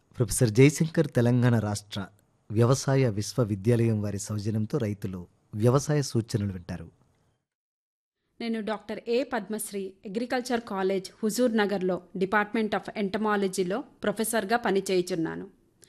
professor Jayashankar Telangana రాష్ట్ర వ్యవసాయ విశ్వవిద్యాలయం వారి సౌజన్యంతో రైతులు వ్యవసాయ సూచనలు వింటారు నేను doctor A Padmasri agriculture college హుజూర్ నగర్లో డిపార్ట్మెంట్ ఆఫ్ ఎంటమాలజీలో ప్రొఫెసర్గా పనిచేయుచున్నాను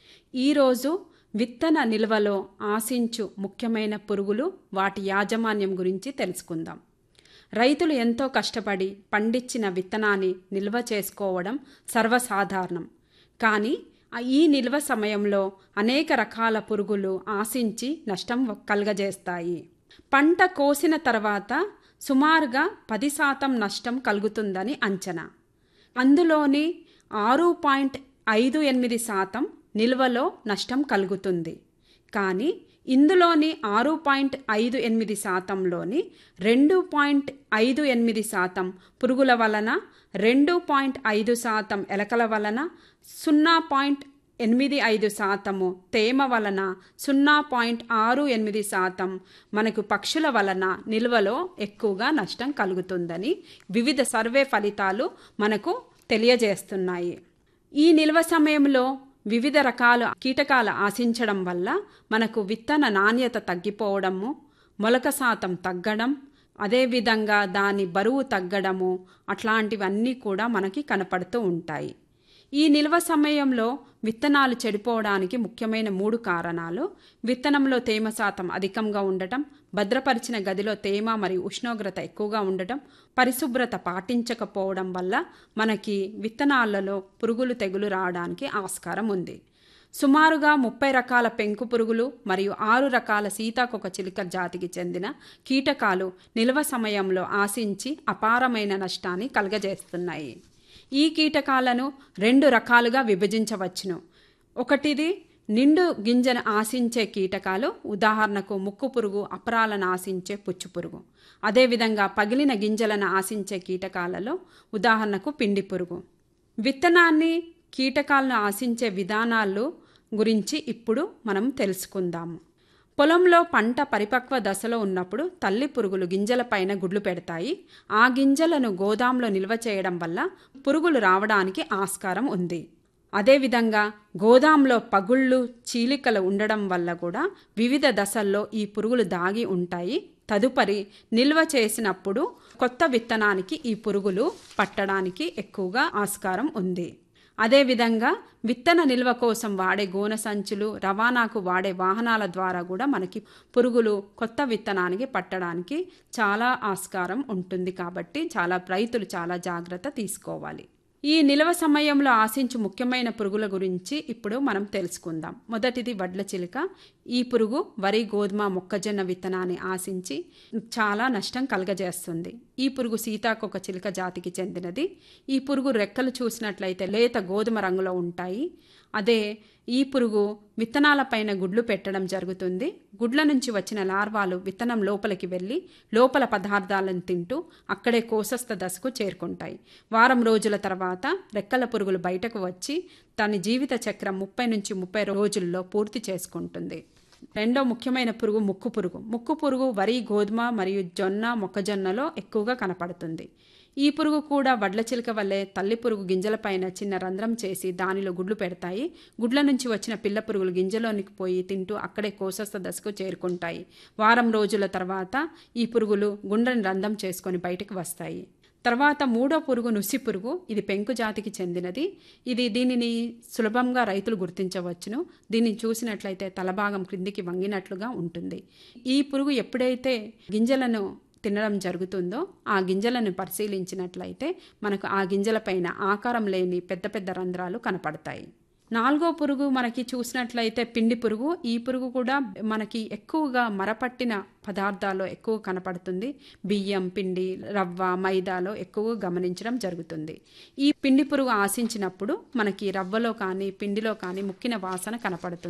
ఈరోజు విత్తన నిల్వలో ఆశించు ముఖ్యమైన పురుగులు వాటి యాజమాన్యం గురించి తెలుసుకుందాం రైతులు ఎంతో కష్టపడి పండించిన విత్తనాన్ని నిల్వ చేసుకోవడం సర్వసాధారణం కానీ ఆ- ఈ నిల్వ సమయంలో అనేక రకాల పురుగులు ఆశించి నష్టం కలుగజేస్తాయి పంట కోసిన తర్వాత సుమారుగా పది శాతం నష్టం కలుగుతుందని అంచనా అందులోని ఆరు పాయింట్ ఐదు ఎనిమిది శాతం నిల్వలో నష్టం కలుగుతుంది కానీ ఇందులోని ఆరు పాయింట్ ఐదు ఎనిమిది శాతంలోని రెండు పాయింట్ ఐదు ఎనిమిది శాతం పురుగుల వలన రెండు పాయింట్ ఐదు శాతం ఎలకల వలన సున్నా పాయింట్ ఎనిమిది ఐదు శాతము తేమ వలన సున్నా పాయింట్ ఆరు ఎనిమిది శాతం మనకు పక్షుల వలన నిల్వలో ఎక్కువగా నష్టం కలుగుతుందని వివిధ సర్వే ఫలితాలు మనకు తెలియజేస్తున్నాయి ఈ నిల్వ సమయంలో వివిధ రకాల కీటకాలు ఆశించడం వల్ల మనకు విత్తన నాణ్యత తగ్గిపోవడము మొలక శాతం తగ్గడం అదేవిధంగా దాని బరువు తగ్గడము అట్లాంటివన్నీ కూడా మనకి కనపడుతూ ఉంటాయి ఈ నిల్వ సమయంలో విత్తనాలు చెడిపోవడానికి ముఖ్యమైన మూడు కారణాలు విత్తనంలో తేమ శాతం అధికంగా ఉండటం భద్రపరిచిన గదిలో తేమ మరియు ఉష్ణోగ్రత ఎక్కువగా ఉండటం పరిశుభ్రత పాటించకపోవడం వల్ల మనకి విత్తనాలలో పురుగులు తెగులు రావడానికి ఆస్కారం ఉంది సుమారుగా ముప్పై రకాల పెంకు పురుగులు మరియు ఆరు రకాల సీతాకొక చిలుక జాతికి చెందిన కీటకాలు నిల్వ సమయంలో ఆశించి అపారమైన నష్టాన్ని కలుగజేస్తున్నాయి ఈ కీటకాలను రెండు రకాలుగా విభజించవచ్చును ఒకటిది నిండు గింజను ఆశించే కీటకాలు ఉదాహరణకు ముక్కు పురుగు అపరాలను ఆశించే పుచ్చు పురుగు అదేవిధంగా పగిలిన గింజలను ఆశించే కీటకాలలో ఉదాహరణకు పిండి పురుగు విత్తనాన్ని కీటకాలను ఆశించే విధానాలు గురించి ఇప్పుడు మనం తెలుసుకుందాము పొలంలో పంట పరిపక్వ దశలో ఉన్నప్పుడు తల్లి పురుగులు గింజలపైన గుడ్లు పెడతాయి ఆ గింజలను గోదాంలో నిల్వ చేయడం వల్ల పురుగులు రావడానికి ఆస్కారం ఉంది అదేవిధంగా గోదాంలో పగుళ్ళు చీలికలు ఉండడం వల్ల కూడా వివిధ దశల్లో ఈ పురుగులు దాగి ఉంటాయి తదుపరి నిల్వ చేసినప్పుడు కొత్త విత్తనానికి ఈ పురుగులు పట్టడానికి ఎక్కువగా ఆస్కారం ఉంది అదేవిధంగా విత్తన నిల్వ కోసం వాడే గోనె సంచులు రవాణాకు వాడే వాహనాల ద్వారా కూడా మనకి పురుగులు కొత్త విత్తనానికి పట్టడానికి చాలా ఆస్కారం ఉంటుంది కాబట్టి చాలా రైతులు చాలా జాగ్రత్త తీసుకోవాలి ఈ నిల్వ సమయంలో ఆశించు ముఖ్యమైన పురుగుల గురించి ఇప్పుడు మనం తెలుసుకుందాం మొదటిది వడ్ల చిలుక ఈ పురుగు వరి గోధుమ మొక్కజొన్న విత్తనాన్ని ఆశించి చాలా నష్టం కలగజేస్తుంది ఈ పురుగు సీతాకొక చిలుక జాతికి చెందినది ఈ పురుగు రెక్కలు చూసినట్లయితే లేత గోధుమ రంగులో ఉంటాయి అదే ఈ పురుగు విత్తనాలపైన గుడ్లు పెట్టడం జరుగుతుంది గుడ్ల నుంచి వచ్చిన లార్వాలు విత్తనం లోపలికి వెళ్ళి లోపల పదార్థాలను తింటూ అక్కడే కోసస్థ దశకు చేరుకుంటాయి వారం రోజుల తర్వాత రెక్కల పురుగులు బయటకు వచ్చి దాని జీవిత చక్రం ముప్పై నుంచి ముప్పై రోజుల్లో పూర్తి చేసుకుంటుంది రెండో ముఖ్యమైన పురుగు ముక్కు పురుగు ముక్కు పురుగు వరి గోధుమ మరియు జొన్న మొక్కజొన్నలో ఎక్కువగా కనపడుతుంది ఈ పురుగు కూడా వడ్ల చిలుక వల్లే తల్లి పురుగు గింజలపైన చిన్న రంధ్రం చేసి దానిలో గుడ్లు పెడతాయి గుడ్ల నుంచి వచ్చిన పిల్ల పురుగులు గింజలోనికి పోయి తింటూ అక్కడే కోసస్థ దశకు చేరుకుంటాయి వారం రోజుల తర్వాత ఈ పురుగులు గుండెని రంధ్రం చేసుకొని బయటకు వస్తాయి తర్వాత మూడో పురుగు నుసి పురుగు ఇది పెంకు జాతికి చెందినది ఇది దీనిని సులభంగా రైతులు గుర్తించవచ్చును దీన్ని చూసినట్లయితే తలభాగం క్రిందికి వంగినట్లుగా ఉంటుంది ఈ పురుగు ఎప్పుడైతే గింజలను తినడం జరుగుతుందో ఆ గింజలను పరిశీలించినట్లయితే మనకు ఆ గింజలపైన ఆకారం లేని పెద్ద పెద్ద రంధ్రాలు కనపడతాయి నాలుగో పురుగు మనకి చూసినట్లయితే పిండి పురుగు ఈ పురుగు కూడా మనకి ఎక్కువగా మరపట్టిన పదార్థాల్లో ఎక్కువ కనపడుతుంది బియ్యం పిండి రవ్వ మైదాలో ఎక్కువ గమనించడం జరుగుతుంది ఈ పిండి పురుగు ఆశించినప్పుడు మనకి రవ్వలో కానీ పిండిలో కానీ ముక్కిన వాసన కనపడుతుంది